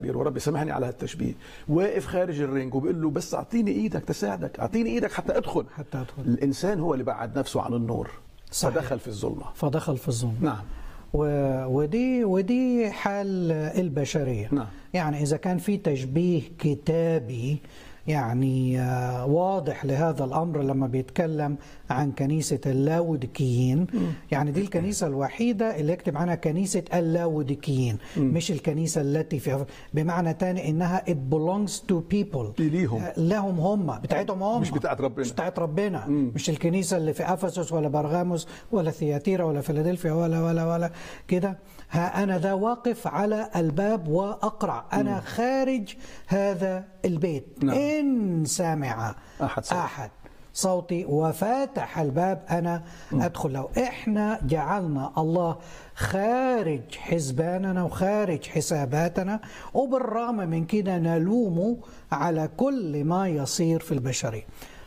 وربي سامحني على هالتشبيه واقف خارج الرينج وبيقول له بس اعطيني ايدك تساعدك اعطيني ايدك حتى ادخل حتى أدخل. الانسان هو اللي بعد نفسه عن النور صحيح. فدخل في الظلمه فدخل في الظلم نعم و... ودي ودي حال البشريه نعم. يعني اذا كان في تشبيه كتابي يعني آه، واضح لهذا الامر لما بيتكلم عن كنيسه اللاوديكيين يعني دي الكنيسه الوحيده اللي يكتب عنها كنيسه اللاوديكيين مش الكنيسه التي في بمعنى تاني انها it belongs to people دي ليهم. آه، لهم هم بتاعتهم هم مش بتاعت ربنا. مش بتاعت ربنا مش الكنيسه اللي في افسس ولا برغاموس ولا ثياتيرا ولا فيلادلفيا ولا ولا ولا كده ها انا ذا واقف على الباب واقرع انا خارج هذا البيت نعم. ان سمع أحد صوتي. احد صوتي وفاتح الباب انا ادخل لو احنا جعلنا الله خارج حسباننا وخارج حساباتنا وبالرغم من كده نلومه على كل ما يصير في البشريه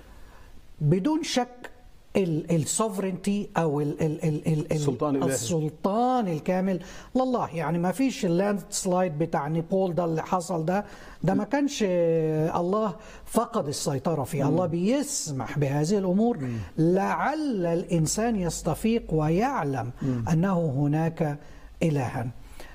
بدون شك السوفرنتي او ال ال ال ال السلطان الإلهي. السلطان الكامل لله يعني ما فيش اللاند سلايد بتاع نيبول ده اللي حصل ده ده ما كانش الله فقد السيطرة فيه الله بيسمح بهذه الأمور لعل الإنسان يستفيق ويعلم أنه هناك إلها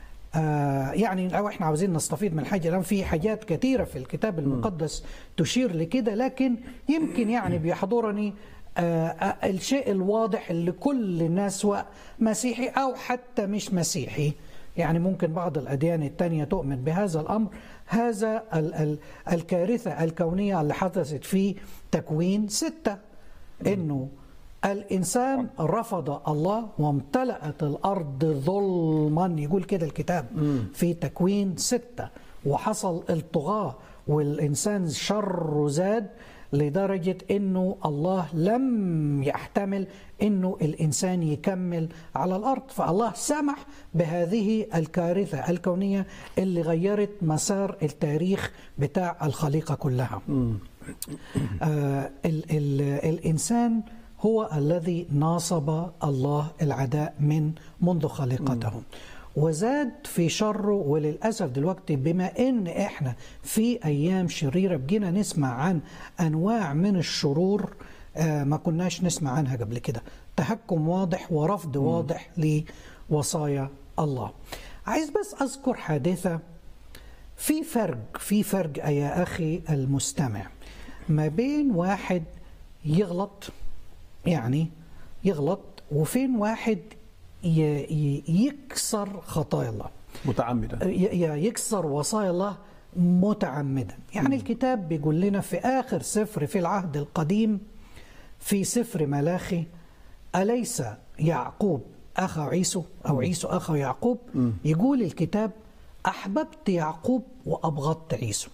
آه يعني لو احنا عاوزين نستفيد من الحاجه الان في حاجات كثيره في الكتاب المقدس تشير لكده لكن يمكن يعني بيحضرني آه آه، الشيء الواضح اللي كل الناس سواء مسيحي او حتى مش مسيحي يعني ممكن بعض الاديان الثانيه تؤمن بهذا الامر هذا ال ال الكارثه الكونيه اللي حدثت في تكوين سته انه الإنسان رفض الله وامتلأت الأرض ظلما يقول كده الكتاب في تكوين ستة وحصل الطغاة والإنسان شر زاد لدرجة أنه الله لم يحتمل أنه الإنسان يكمل على الأرض فالله سمح بهذه الكارثة الكونية اللي غيرت مسار التاريخ بتاع الخليقة كلها آه ال ال الإنسان هو الذي ناصب الله العداء من منذ خليقته وزاد في شره وللأسف دلوقتي بما إن إحنا في أيام شريرة بجينا نسمع عن أنواع من الشرور آه ما كناش نسمع عنها قبل كده تهكم واضح ورفض واضح لوصايا الله عايز بس أذكر حادثة في فرق في فرق يا أخي المستمع ما بين واحد يغلط يعني يغلط وفين واحد ي- ي- يكسر خطايا الله متعمدا ي- ي- يكسر وصايا الله متعمدا يعني الكتاب بيقول لنا في آخر سفر في العهد القديم في سفر ملاخي أليس يعقوب أخا عيسو أو عيسو أخا يعقوب يقول الكتاب أحببت يعقوب وأبغضت عيسو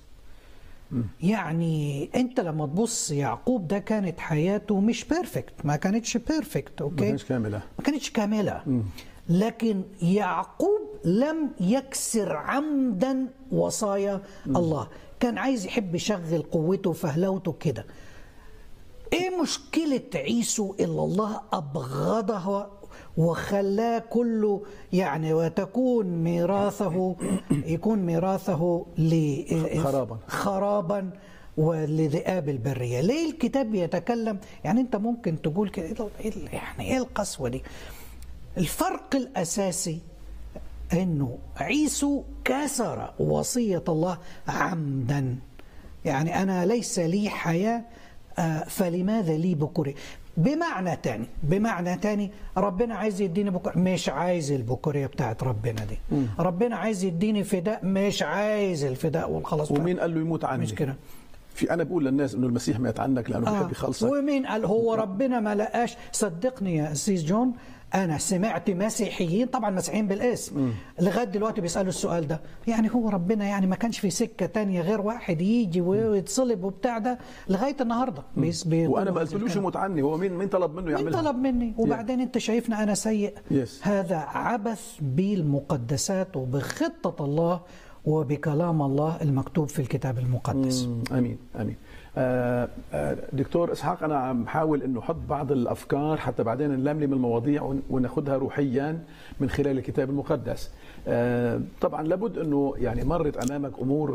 يعني انت لما تبص يعقوب ده كانت حياته مش بيرفكت ما كانتش بيرفكت ما اوكي كانش كامله ما كانتش كاملة لكن يعقوب لم يكسر عمدا وصايا الله كان عايز يحب يشغل قوته وفهلوته كده ايه مشكلة عيسو اللي الله أبغضها وخلاه كله يعني وتكون ميراثه يكون ميراثه ل خراباً. خرابا ولذئاب البرية ليه الكتاب بيتكلم يعني انت ممكن تقول كده إيه ده- إيه ال- يعني ايه القسوة دي الفرق الأساسي انه عيسو كسر وصية الله عمدا يعني انا ليس لي حياة آه، فلماذا لي بكوري بمعنى تاني بمعنى تاني ربنا عايز يديني بكورية مش عايز البكورية بتاعت ربنا دي ربنا عايز يديني فداء مش عايز الفداء والخلاص ومين قال له يموت عني مش كده في انا بقول للناس انه المسيح مات عنك لانه بحب يخلصك ومين قال هو ربنا ما لقاش صدقني يا أسيس جون انا سمعت مسيحيين طبعا مسيحيين بالاسم لغايه دلوقتي بيسالوا السؤال ده يعني هو ربنا يعني ما كانش في سكه تانية غير واحد يجي ويتصلب وبتاع ده لغايه النهارده بيس بي وانا ما قلتلوش يموت عني هو مين مين طلب منه مين يعملها طلب مني وبعدين انت شايفنا انا سيء Yes. هذا عبث بالمقدسات وبخطه الله وبكلام الله المكتوب في الكتاب المقدس مم، امين امين آه، آه، دكتور اسحاق انا عم بحاول انه احط بعض الافكار حتى بعدين نلملم المواضيع ون- وناخذها روحيا من خلال الكتاب المقدس آه، طبعا لابد انه يعني مرت امامك امور